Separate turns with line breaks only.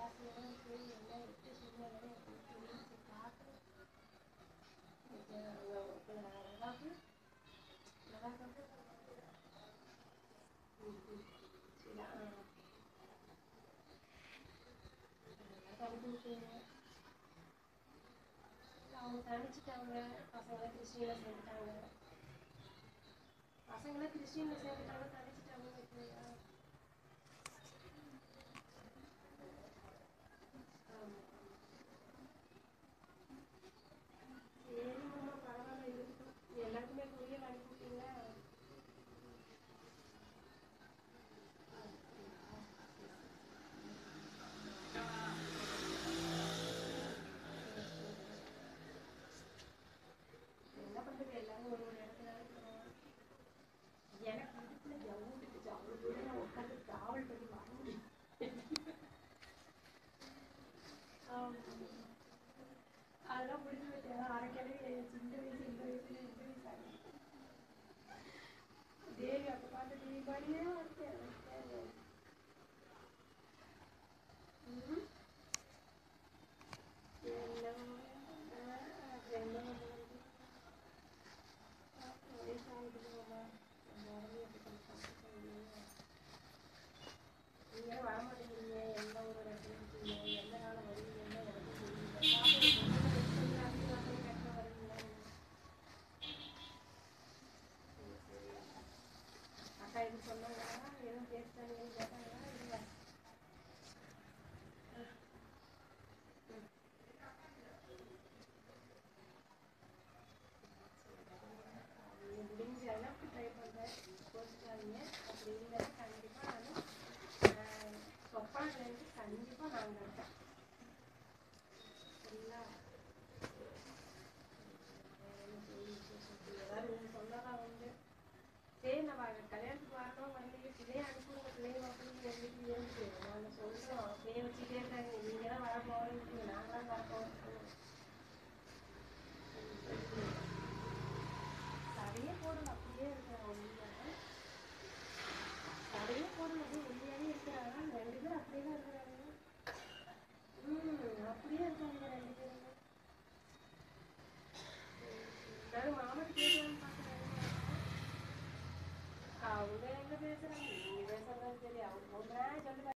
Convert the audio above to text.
ஆசையாக இருக்கு என்ன எப்படி சூழ்நிலை அப்படின்னு சொல்லி சரி பார்க்குறேன் லடாக்கு லடாக்கு ம் ம் சரி ஆ அனுப்பி விட்டுருங்க அவங்க தனிச்சிட்டாங்க பசங்களாம் கிறிஸ்டினில் சேர்ந்துட்டாங்க பசங்களாம் கிறிஸ்டினில் சேர்ந்துட்டாங்க தனிச்சிட்டாங்க வைக்கிறீங்களா ஆமாம் சரிம்மா பரவாயில்ல இருக்கட்டும் எல்லாருக்குமே கொரியர் அனுப்பிவிட்டீங்களா என்ன பண்ணுறது எல்லாரும் ஒரு ஒரு இடத்துல இருக்கிறோம் எனக்கு இடுப்புல ஜவ்வு விட்டுச்சு அவ்வளோ தூரம் நான் உட்காந்து ட்ராவல் பண்ணி வர முடியும் அதெல்லாம் முடிஞ்சு வச்சேன் அரைக்கடவே சின்ன வயசு இந்த வயசுல இந்த வயசு ஆகுது தேவி அப்போ பார்த்து தேவி மாதிரியே வந்தேன் ம் என்ன என்ன பண்ணுறது வயசாகிடுமா உடனே எப்படி பார்த்துக்க முடியும் நீங்களும் வர மாட்டேங்கிறீங்க எந்த ஒரு இடத்துல இருக்கீங்க எந்த நாள் வருவீங்கன்னு எனக்கும் தெரியல பாப்போம் கட்ட வருவீங்களா சரி சரி அக்கா இது சொன்னாங்களா எதுவும் பேசிட்டாங்கன்னு கேட்டாங்களா இல்லை அது முடிஞ்ச அளவுக்கு ட்ரை பண்ணுறேன் கோச்சிக்காதீங்க அப்படி இல்லைன்னா கண்டிப்பாக நான் சொப்பனத்துலேருந்து கண்டிப்பாக நான் அங்கே இருப்பேன்